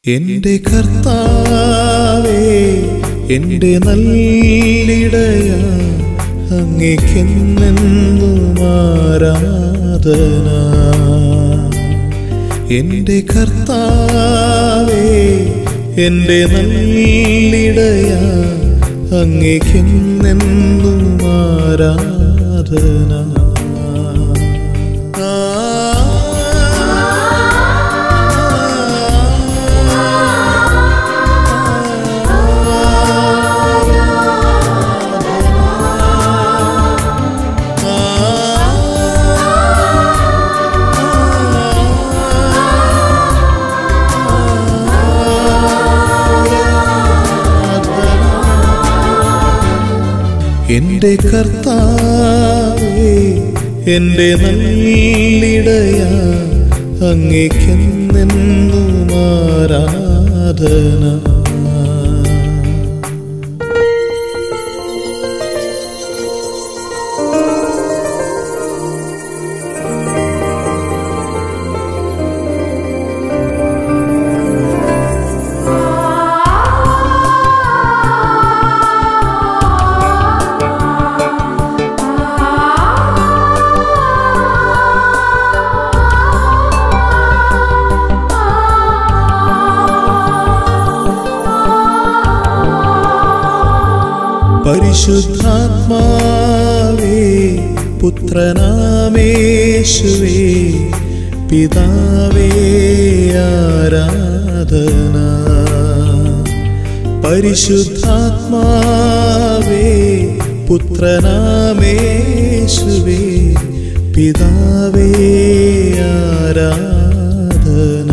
എന്റെ കർത്താവേ എന്റെ നല്ലിടയ അങ്ങേക്കെന്നെന്നും ആരാധന എന്റെ കർത്താവേ എന്റെ നല്ലിടയ അങ്ങേക്കെന്നെന്നും ആരാധന എന്റെ കർത്താവേ എന്റെ നല്ലിടയ അങ്ങേക്കെന്നെന്നും ആരാധന പരിശുദ്ധാത്മാവേ പുത്രനാമേശുവേ പിതാവേ ആരാധന പരിശുദ്ധാത്മാവേ പുത്രനാമേശുവേ പിതാവേ ആരാധന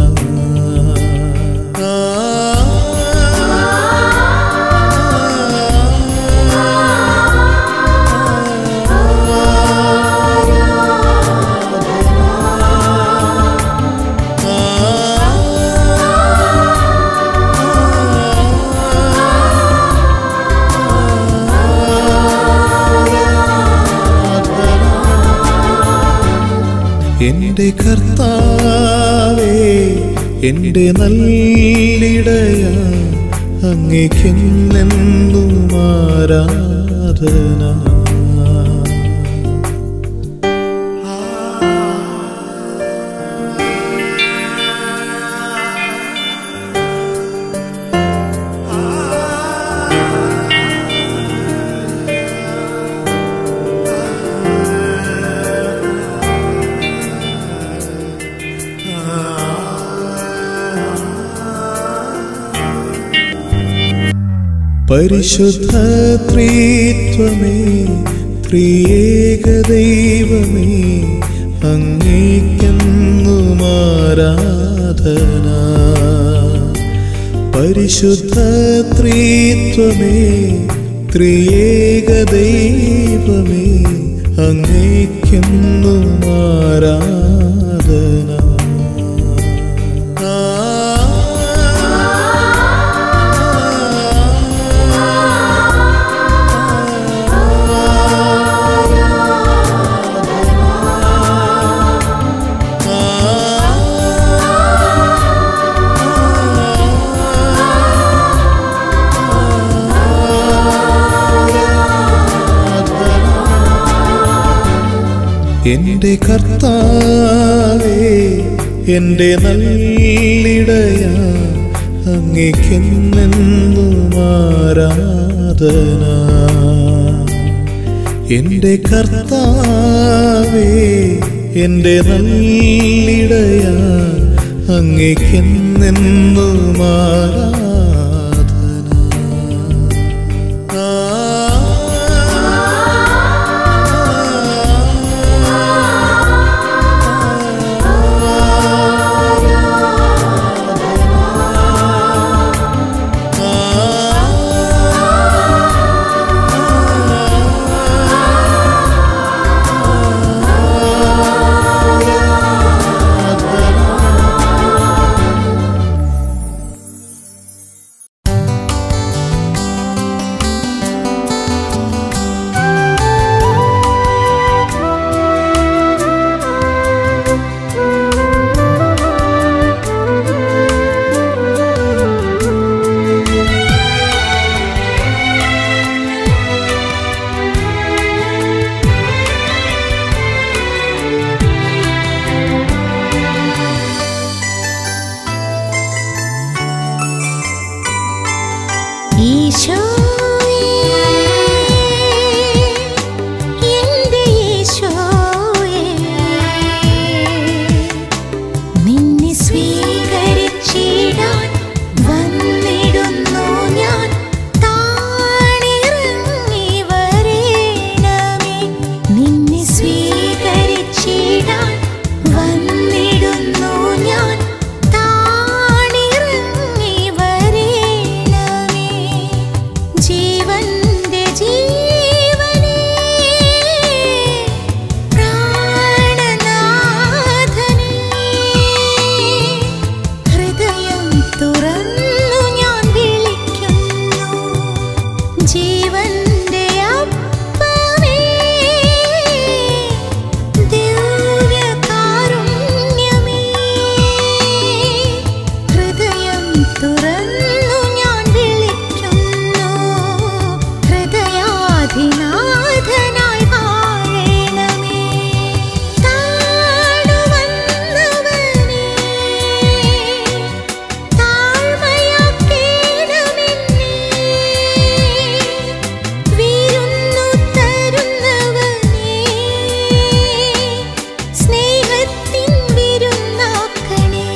എന്റെ കർത്താവേ എന്റെ നല്ലിടയ അങ്ങേക്കെന്നെന്നും ആരാധന പരിശുദ്ധ ത്രിത്വമേ ത്രിയേക ദൈവമേ അങ്ങേക്കെന്നും ആരാധന പരിശുദ്ധ ത്രിത്വമേ ത്രിയേക ദൈവമേ അങ്ങേക്കെന്നും ആരാധന എന്റെ കർത്താവേ എന്റെ നല്ലിടയ അങ്ങേക്കെന്നെന്നും ആരാധന എന്റെ കർത്താവേ എന്റെ നല്ലിടയ അങ്ങേക്കെന്നെന്നും ആരാധന ആദിനാഥനായി വാഴണമേ താണുവന്നവനേ താഴ്മയാക്കേണമെന്നേ വീരുന്നു തരുന്നവനേ സ്നേഹത്തിൻ വിരുന്നാക്കണേ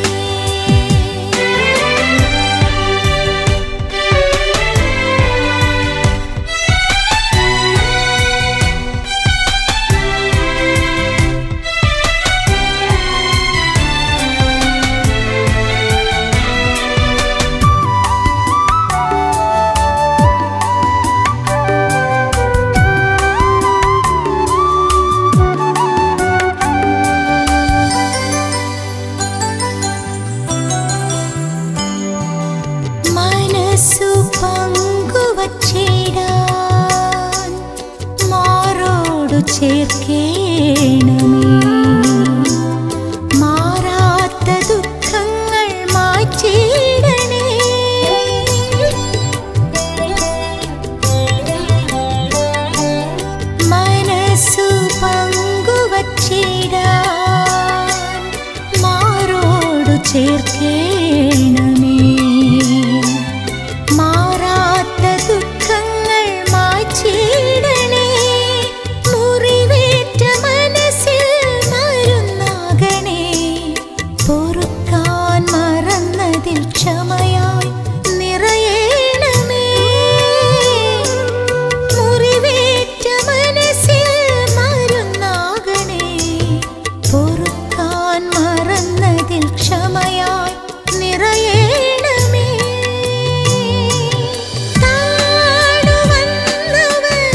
മനസ്സു പങ്കുവച്ചിടാൻ മാറോടു ചേർക്കേണമേ മാറാത്ത ദുഃഖങ്ങൾ മാറ്റിയിടണേ മനസ്സു പങ്കുവച്ചിടാൻ മാറോടു ചേർക്കേണമേ മാറാത്ത ദുഃഖങ്ങൾ മാറ്റിയിടണേ മുറിവേറ്റ മനസ്സിൽ മരുന്നാകണേ പൊറുക്കാൻ മറന്നതിൽ ക്ഷമയായി നിറയേണമേ മുറിവേറ്റ മനസ്സിൽ മരുന്നാകണേ പൊറുക്കാൻ മറന്നതിൽ ക്ഷമയായി നിറയേണമേ താണുവന്നവനേ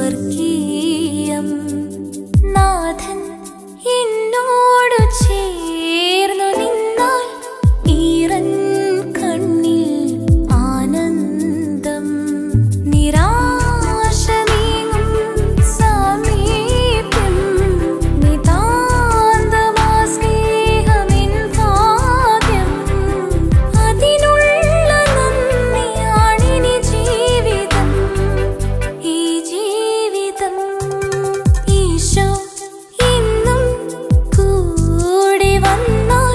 സ്വർഗീയം നാഥൻ എന്നോടു ചേർന്നു നിന്നാൽ ഈറൻ കണ്ണിൽ ആനന്ദം നിരാശ നീങ്ങും സാമീപ്യം നിതാന്തമാ സ്നേഹമിൻ ഭാഗ്യം അതിനുള്ള നന്ദിയാണിനി ജീവിതം ഈ ജീവിതം ഈശോ ഇന്നും കൂടെ വന്നാൽ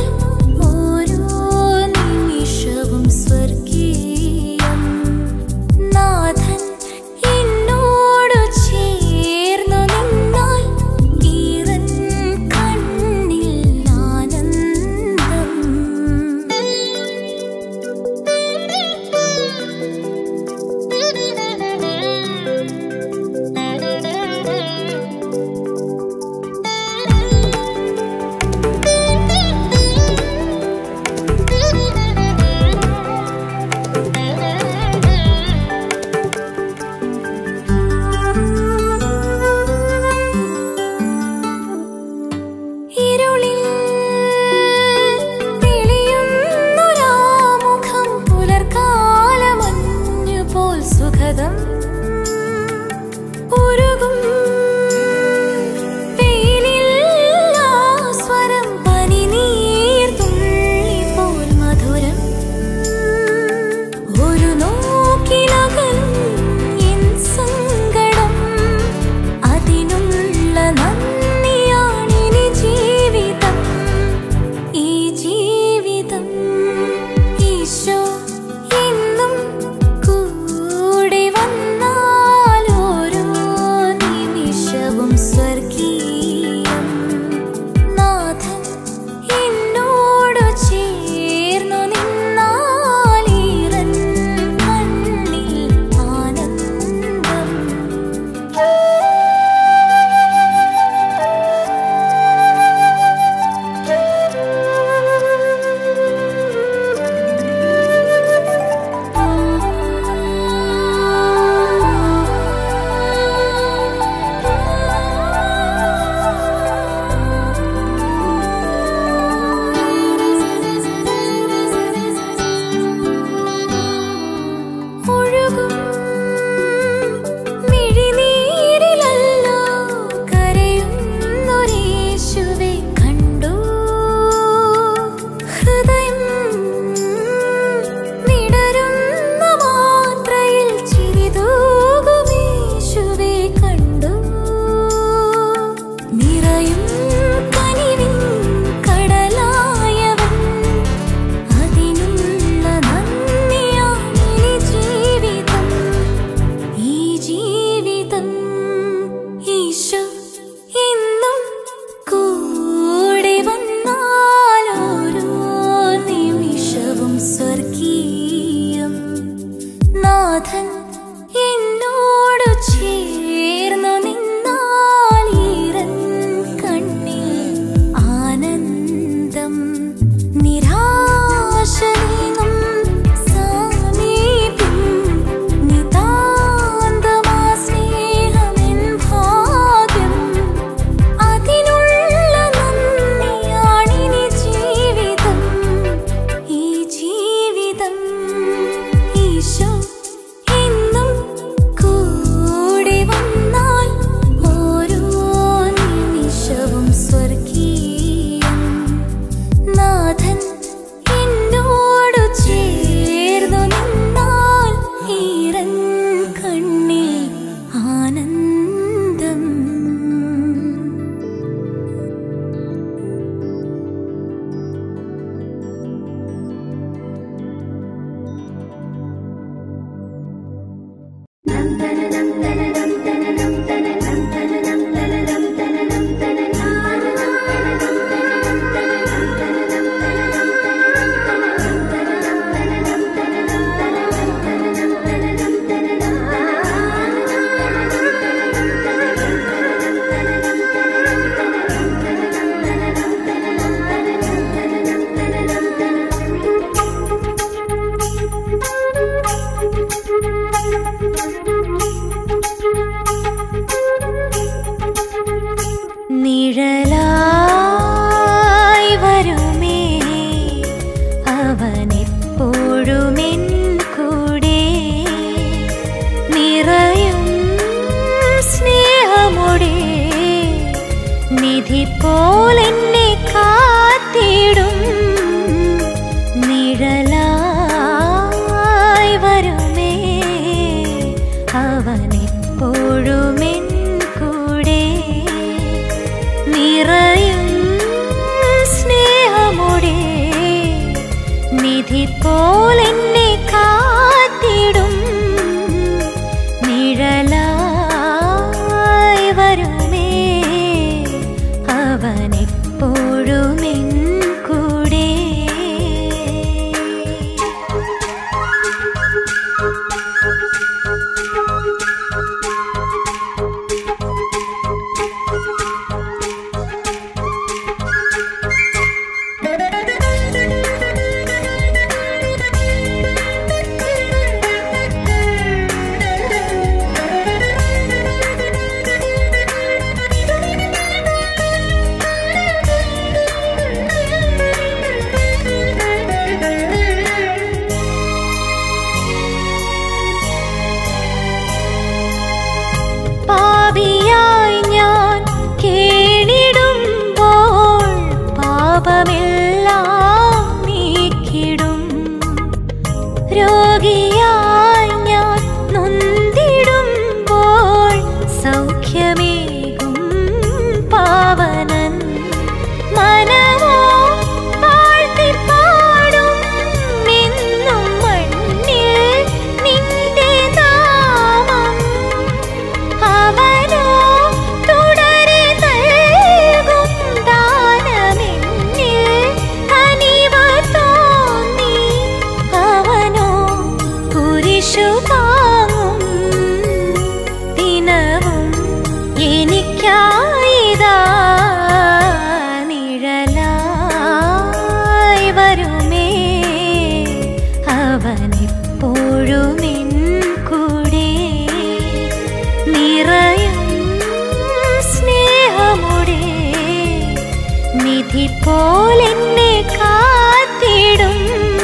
നിധി പോലെന്നെ കാത്തിടും നിഴലായി വരുമേ അവനെപ്പോഴും എൻ കൂടെ നിറയും സ്നേഹമോടെ നിധി പോലെന്നെ കാത്തിടും നിഴലായി വരുമേ അവനെപ്പോഴും എൻ കൂടെ പാപിയായി ഞാൻ കേണിടുമ്പോൾ പാപമെല്ലാം നീക്കിടും രോഗിയായി ഞാൻ നൊന്തിടുമ്പോൾ സൗഖ്യമേകും പാവനൻ മനമോ താഴ്ത്തിപ്പാടും എന്നും മണ്ണിൽ നിന്റെ നാമം അവനോ തുടരെ നൽകും ദാനമെന്നിൽ കനിവ് തോന്നി അവനോ കുരിശു താങ്ങും ദിനവും എനിക്കായിതാ നിഴലായി വരുമേ അവനെപ്പോഴും എൻ കൂടെ നിറയും സ്നേഹമുടെ നിധി പോലെന്നെ കാത്തിടും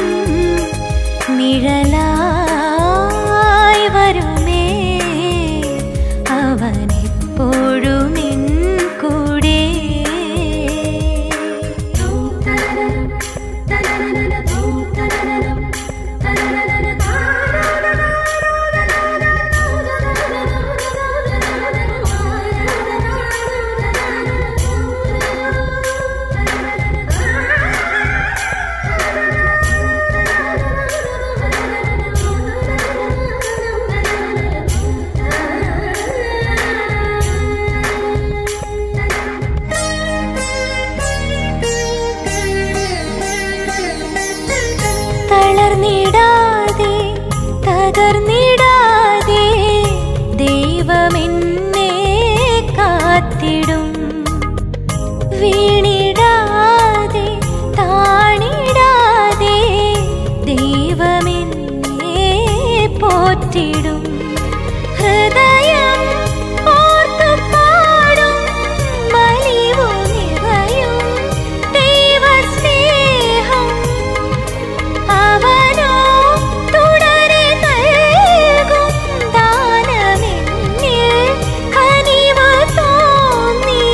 നിഴലായി വരുമേ അവനെപ്പോഴും എൻ കൂടെ തളർന്നിടാതെ തകർന്നിടാതെ ദൈവമെന്നെ കാത്തിടും വീണിടാതെ താണിടാതെ ദൈവമെന്നെ പോറ്റിടും ഹൃദയം ഓർത്തു പാടും വലിവു നിറയും ദൈവസ്നേഹം അവനോ തുടരെ നൽകും ദാനമെന്നിൽ കനിവ് തോന്നി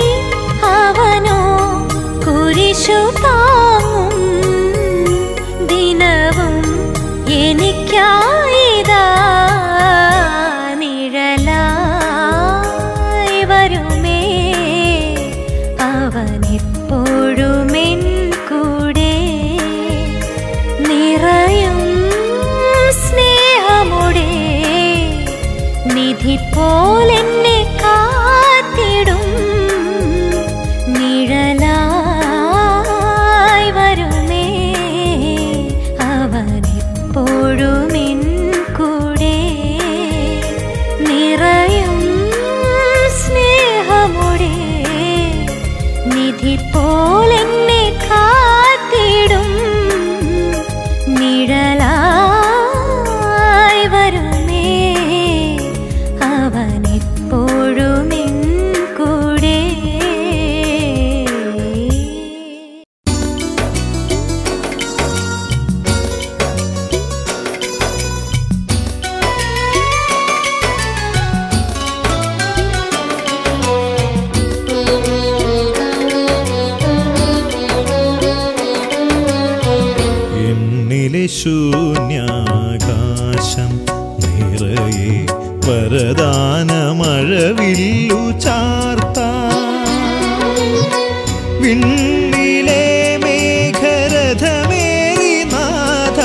വിണ്ണിലെ മേഘരഥമേറി നാഥ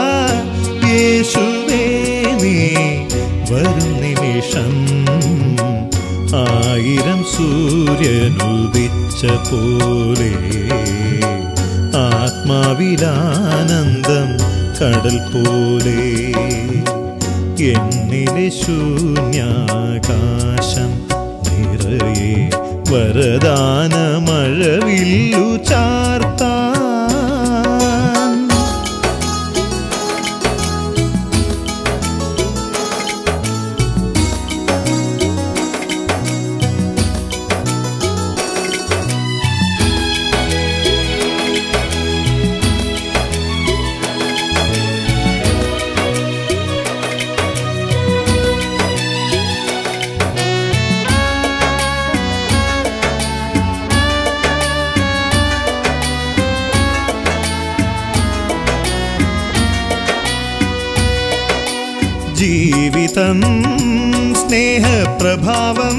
യേശുവേ നീ വരും നിമിഷം ആയിരം സൂര്യനുദിച്ച പോലെ ആത്മാവിലാനന്ദം കടൽ പോലെ എന്നിലെ ശൂന്യാകാശം നിറയെ വരദാനമഴവില്ലു ചാർത്താൻ ജീവിതം സ്നേഹപ്രഭാവം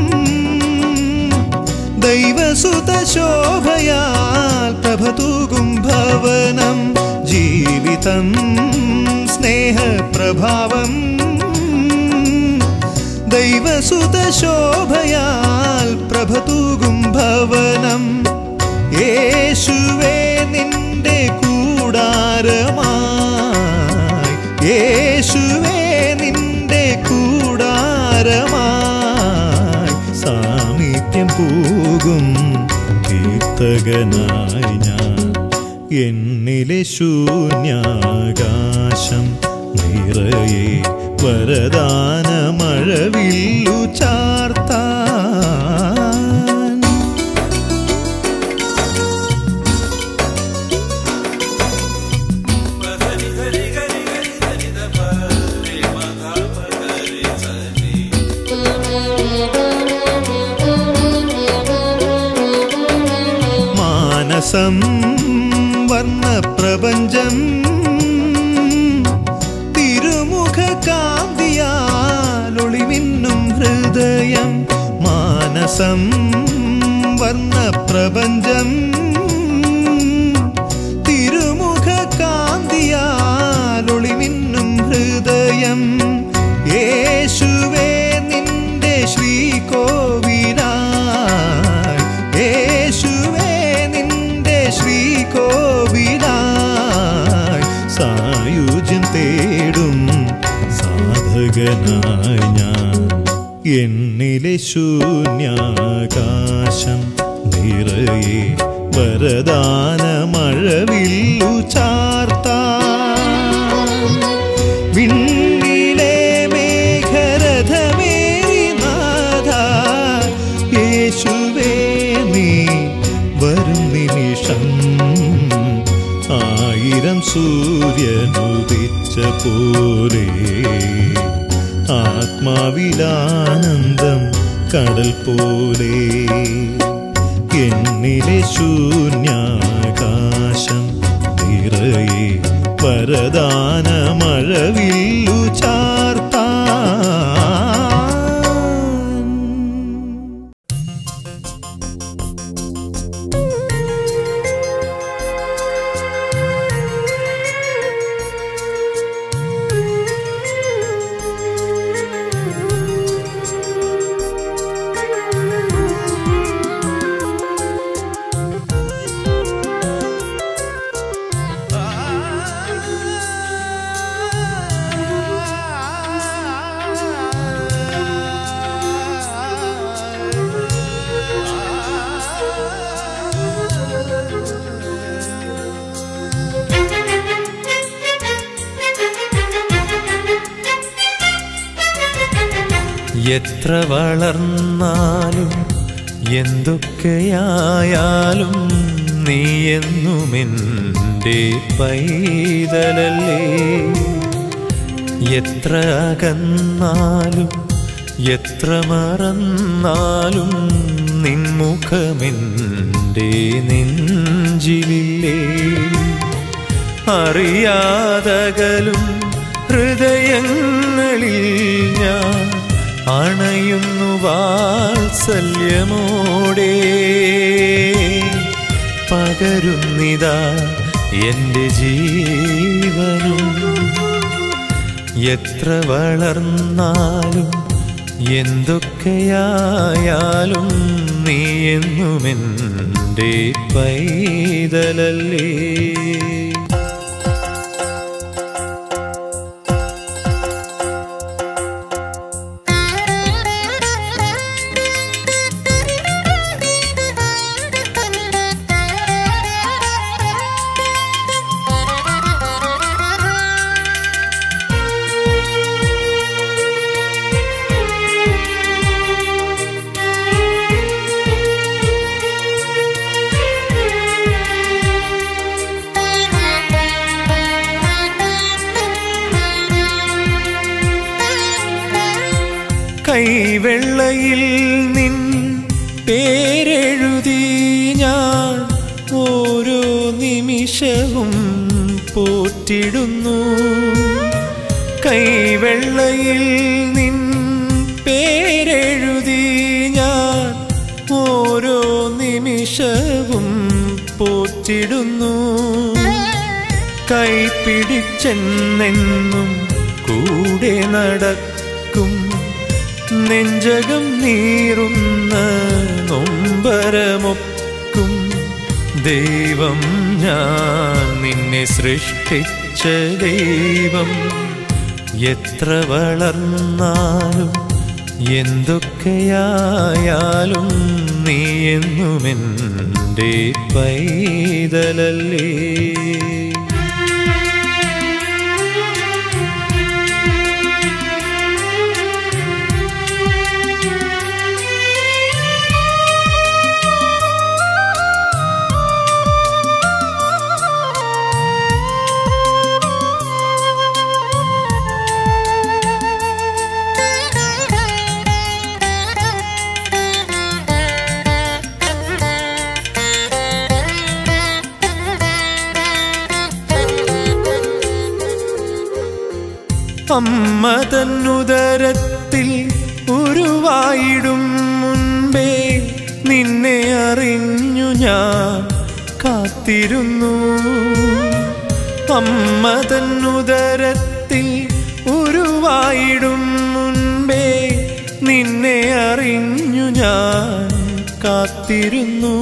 ദൈവസുത ശോഭയാൽ പ്രഭതൂകും ഭവനം ജീവിതം സ്നേഹപ്രഭാവം ദൈവസുത ശോഭയാൽ പ്രഭതൂകും ഭവനം യേശുവേ നിന്റെ കൂടാരമായി യേശുവേ നിന്റെ കൂടാരമായി സാമീപ്യം പോകും കീർത്തകനായി ഞാൻ എന്നിലെ ശൂന്യാകാശം നിറയെ വരദാനമഴവില്ലു ചാർത്താൻ മാനസം വർണ്ണപ്രപഞ്ചം തിരുമുഖ കാന്തിയാലൊളിമിന്നും ഹൃദയം മാനസം വർണ്ണപ്രപഞ്ചം തിരുമുഖ കാന്തിയാലൊളിമിന്നും ഹൃദയം യേശുവേ നിന്റെ ശ്രീകോവിലായി യേശുവേ നിന്റെ ശ്രീകോവിലായി സായുജ്യം തേടും സാധകനായി ഞാൻ എന്നിലെ ശൂന്യാകാശം നിറയെ വരദാനമഴവില്ലു ചാർത്താൻ വിണ്ണിലെ മേഘരഥമേറി നാഥ യേശുവേ നീ വരും നിമിഷം ആയിരം സൂര്യനുദിച്ച പോലെ ആത്മാവിലാനന്ദം കടൽ പോലെ എന്നിലെ ശൂന്യാകാശം നിറയെ വരദാനമഴവില്ലു ചാർത്താൻ എത്ര വളർന്നാലും എന്തൊക്കെയായാലും നീ എന്നുമെൻ്റെ പൈതലല്ലേ എത്ര അകന്നാലും എത്ര മറന്നാലും നിൻമുഖമെൻ്റെ നെഞ്ചിലില്ലേ അറിയാതകലും ഹൃദയങ്ങളിൽ ഞാൻ അണയുന്നു വാത്സല്യമോടെ പകരുന്നിതാ എൻ്റെ ജീവനും എത്ര വളർന്നാലും എന്തൊക്കെയായാലും നീ എന്നുമെൻ്റെ പൈതലല്ലേ കൈവെള്ളയിൽ നിൻ പേരെഴുതി ഞാൻ ഓരോ നിമിഷവും പോറ്റിടുന്നു കൈവെള്ളയിൽ നിൻ പേരെഴുതി ഞാൻ ഓരോ നിമിഷവും പോറ്റിടുന്നു കൈപിടിച്ചെന്നെന്നും കൂടെ നടക്കും നെഞ്ചകം നീറുന്ന നൊമ്പരമൊക്കും ദൈവം ഞാൻ നിന്നെ സൃഷ്ടിച്ച ദൈവം എത്ര വളർന്നാലും എന്തൊക്കെയായാലും നീ എന്നുമെൻ്റെ പൈതലല്ലേ അമ്മ തന്നുദരത്തിൽ ഉരുവായിടും മുൻപേ നിന്നെ അറിഞ്ഞു ഞാൻ കാത്തിരുന്നു അമ്മ തന്നുദരത്തിൽ ഉരുവായിടും മുൻപേ നിന്നെ അറിഞ്ഞു ഞാൻ കാത്തിരുന്നു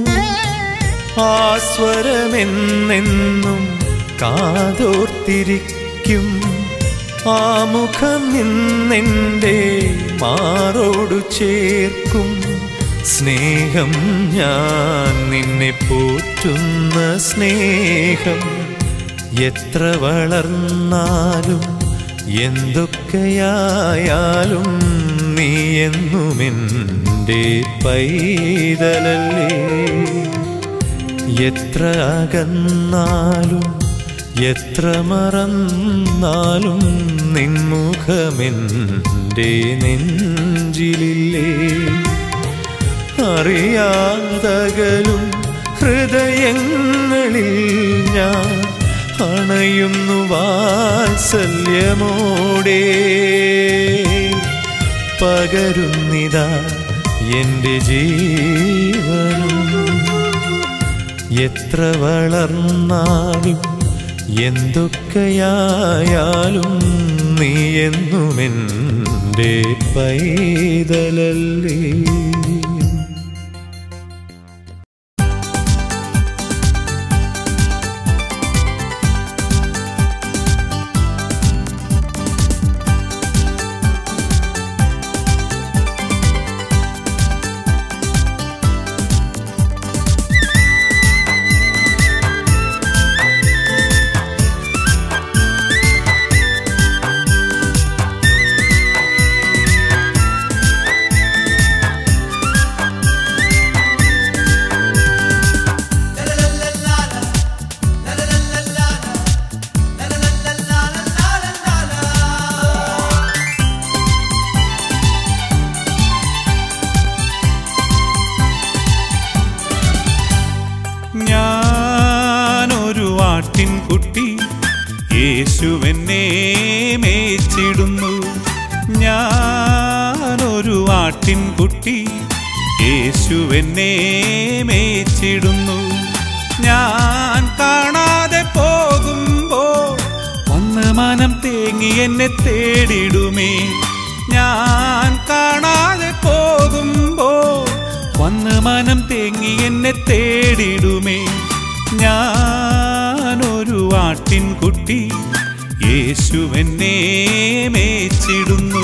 ആസ്വരമെന്നെന്നും കാതോർത്തിരിക്കും ആ മുഖം നിന്നെൻ്റെ മാറോടു ചേർക്കും സ്നേഹം ഞാൻ നിന്നെ പോറ്റുന്ന സ്നേഹം എത്ര വളർന്നാലും എന്തൊക്കെയായാലും നീ എന്നുമെൻ്റെ പൈതലല്ലേ എത്ര അകന്നാലും എത്ര മറന്നാലും നിൻമുഖമെൻ്റെ നെഞ്ചിലില്ലേ അറിയാതകലും ഹൃദയങ്ങളിൽ ഞാൻ അണയുന്നു വാത്സല്യമോടെ പകരുന്നിതാ എൻ്റെ ജീവനും എത്ര വളർന്നാലും എന്തൊക്കെയായാലും നീ എന്നുമെൻ്റെ പൈതലല്ലേ ഞാനൊരു ആട്ടിൻകുട്ടി യേശുവെന്നെ മേച്ചിടുന്നു ഞാനൊരു ആട്ടിൻകുട്ടി യേശുവെന്നെ മേച്ചിടുന്നു ഞാൻ കാണാതെ പോകുമ്പോൾ വന്ന് മനം തേങ്ങി എന്നെ തേടിടുമേ ഞാൻ കാണാതെ പോകുമ്പോൾ വന്ന് മനം തേങ്ങി എന്നെ തേടിടുമേ ഞാനൊരു ആട്ടിൻകുട്ടി യേശുവെന്നെ മേച്ചിടുന്നു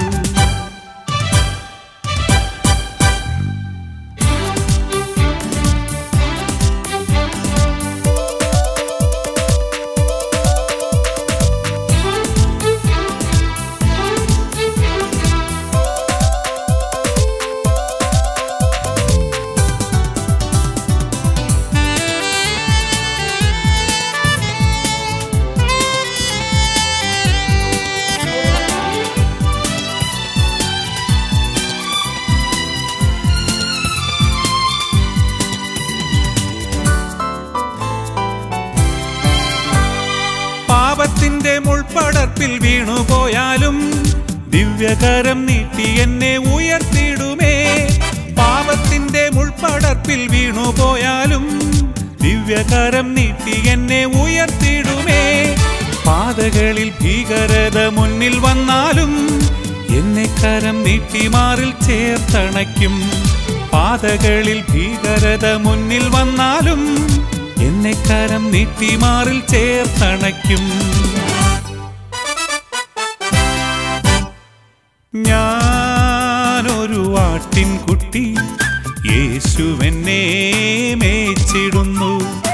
പാപത്തിന്റെ മുൾപ്പടർപ്പിൽ വീണുപോയാലും ദിവ്യകരം നീട്ടി എന്നെ ഉയർത്തിടുമേ പാപത്തിന്റെ മുൾപ്പടർപ്പിൽ വീണുപോയാലും ദിവ്യകരം നീട്ടി എന്നെ ഉയർത്തിടുമേ പാതകളിൽ ഭീകരത മുന്നിൽ വന്നാലും എന്നെ കരം നീട്ടി മാറിൽ ചേർത്തണയ്ക്കും പാതകളിൽ ഭീകരത മുന്നിൽ വന്നാലും എന്നെ കരം നീട്ടി മാറിൽ ചേർത്തണയ്ക്കും ഞാനൊരു ആട്ടിൻകുട്ടി യേശുവെന്നെ മേച്ചിടുന്നു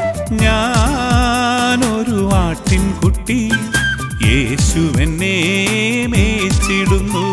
ഞാനൊരു ആട്ടിൻകുട്ടി യേശുവെന്നെ മേച്ചിടുന്നു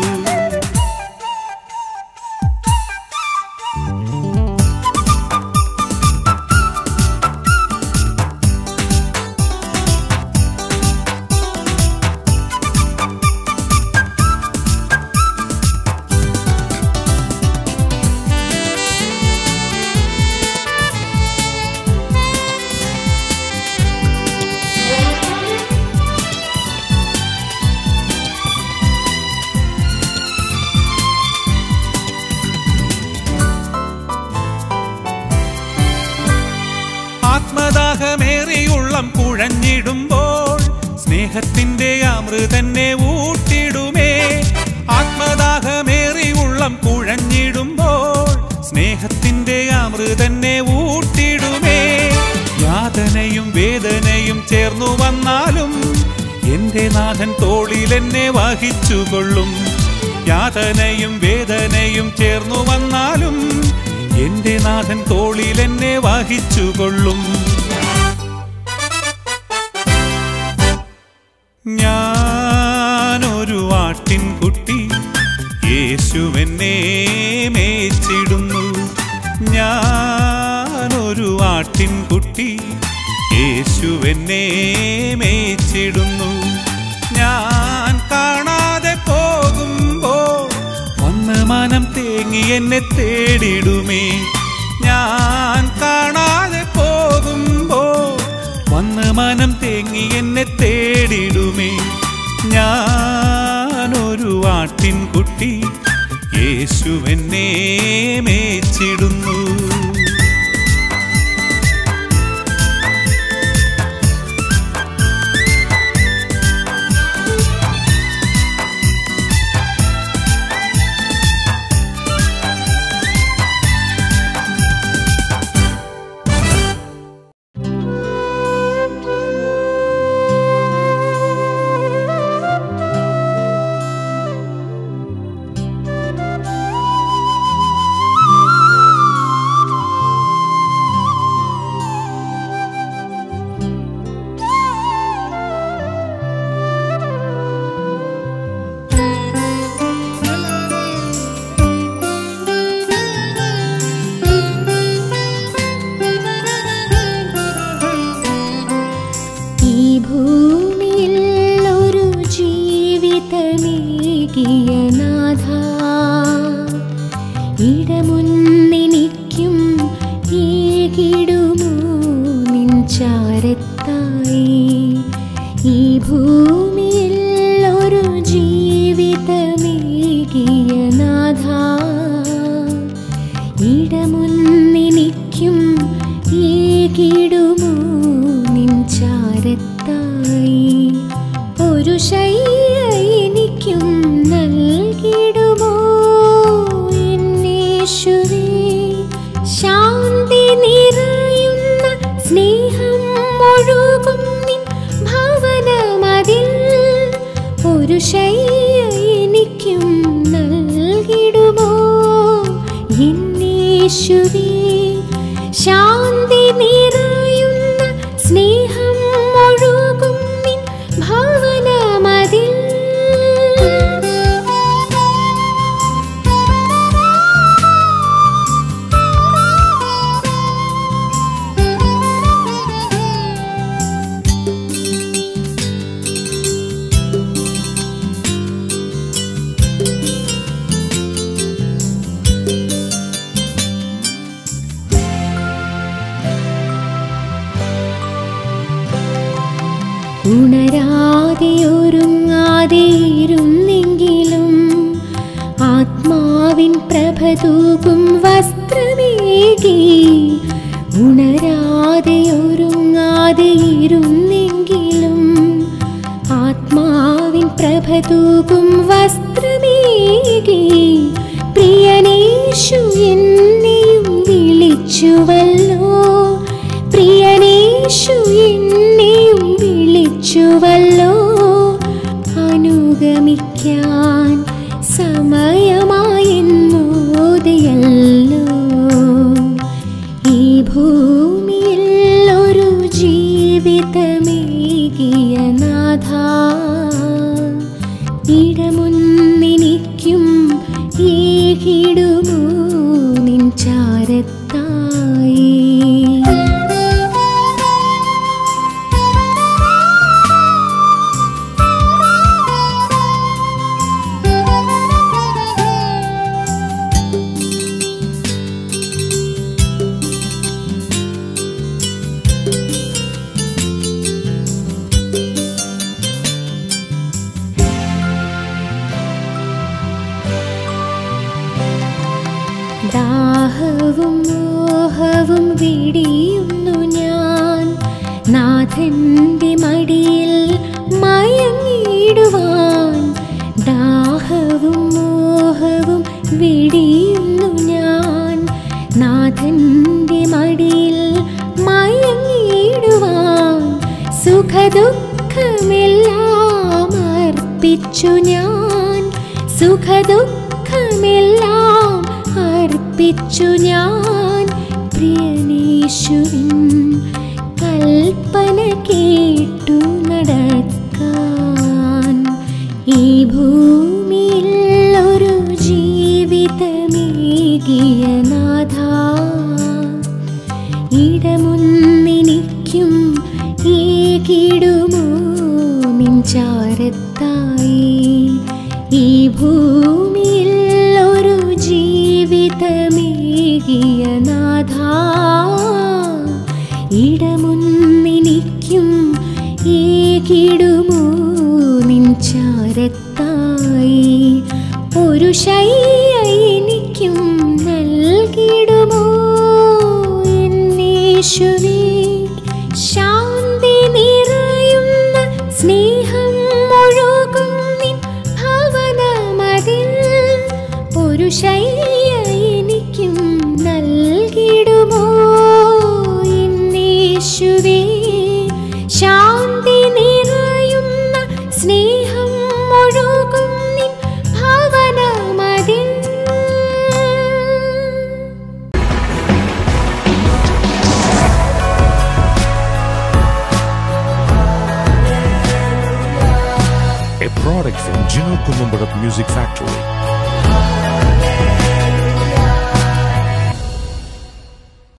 ആത്മദാഹമേറിയുള്ളം കുഴഞ്ഞിടുമ്പോൾ സ്നേഹത്തിന്റെ അമൃതന്നെ ഊട്ടിടുമേ ആത്മദാഹമേറിയുള്ളം കുഴഞ്ഞിടുമ്പോൾ സ്നേഹത്തിന്റെ അമൃതന്നെ ഊട്ടിടുമേ യാതനയും വേദനയും ചേർന്നു വന്നാലും എന്റെ നാഥൻ തോളിൽ എന്നെ വഹിച്ചുകൊള്ളും യാതനയും വേദനയും ചേർന്നു വന്നാലും എന്റെ നാഥൻ തോളിൽ എന്നെ വഹിച്ചുകൊള്ളും ഞാനൊരു ആട്ടിൻകുട്ടി യേശുവെന്നെ മേച്ചിടുന്നു ഞാനൊരു ആട്ടിൻകുട്ടി യേശുവെന്നെ മേച്ചിടുന്നു ഞാൻ കാണാതെ പോകുമ്പോൾ വന്ന് മനം തേങ്ങി എന്നെ തേടിടുമേ ഞാൻ കാണാതെ പോകുമ്പോൾ വന്ന് മനം തേങ്ങി എന്നെ തേടിടുമേ ഞാനൊരു ആട്ടിൻകുട്ടി യേശുവെന്നെ മേച്ചിടുന്നു ഈ ഭൂമിയിൽ ഒരു ജീവിതമേകിയ നാഥ ഇടമുന്നെനിക്കും ഏകിടുമോ നിൻ ചാരത്തായി ഈ ഭൂമിയിൽ ഒരു ജീവിതമേകിയ നാഥ ഇടമുന്നെനിക്കും നൽകിടുമോ നിൻ ചാരത്തായി ഒരു ശയ്യ എനിക്കും നൽകിടുമോ എന്നേശുവേ ശാന്തി നിറയുന്ന സ്നേഹം ഒഴുകും നിൻ ഭവനമതിൽ ഒരു ശയ്യ എനിക്കും നൽകിടുമോ എന്നേശുവേ ശാന്തി നിറയുന്ന സ്നേഹം ഒഴുകും നിൻ ഭവനമതിൽ ഉണരാതെ ഒരുങ്ങാതെ ഇരുന്നെങ്കിലും ആത്മാവിൻ പ്രഭ തൂകും വസ്ത്രമേകി ഉണരാതെ ഒരുങ്ങാതെ ഇരുന്നെങ്കിലും ആത്മാവിൻ പ്രഭ തൂകും വസ്ത്രമേകി പ്രിയനേശു എന്നെയും വിളിച്ചുവല്ലോ പ്രിയനേശു എന്നെയും വിളിച്ചുവല്ലോ അനുഗമിക്കാൻ സമയമായെന്നോതയല്ലോ ഈ ഭൂമിയിൽ ഒരു ജീവിതമേകിയ നാഥ ഇടമുന്നിനിക്കും ഏകിടുമോ നിൻ ചാരത്തായി ദാഹവും മോഹവും വിടിയുന്നു ഞാൻ നാഥന്റെ മടിയിൽ മയങ്ങിടുവാൻ ദാഹവും മോഹവും വിടിയുന്നു ഞാൻ നാഥന്റെ മടിയിൽ മയങ്ങിടുവാൻ സുഖദുഃഖമെല്ലാം അർപ്പിച്ചു ഞാൻ സുഖദുഃഖമെല്ലാം അർപ്പിച്ചു ഞാൻ പ്രിയനേശുവിൻ കൽപ്പന കേട്ടു നടക്കാൻ ഈ ഭൂമിയിൽ ഒരു ജീവിതമേകിയ നാഥ ഇടമുന്നിനിക്കും ഏകിടുമോ നിൻ ചാരത്തായി ഈ ഭൂമിയിൽ ഒരു ജീവിതമേകിയ നാഥ ഇടമുന്നിനിക്കും ഏകിടുമോ നിൻ ചാരത്തായി ഒരു ശയ്യ എനിക്കും നൽകിടുമോ എന്നേശുവേ ശാന്തി നിറയുന്ന സ്നേഹം ഒഴുകും നിൻ ഭവനമതിൽ ഒരു ശയ്യ എനിക്കും നൽകിടുമോ എന്നേശുവേ ശാന്തി നിറയുന്ന സ്നേഹം ഒഴുകും നിൻ ഭവനമതിൽ a product from Gino Columbarat Music Factory.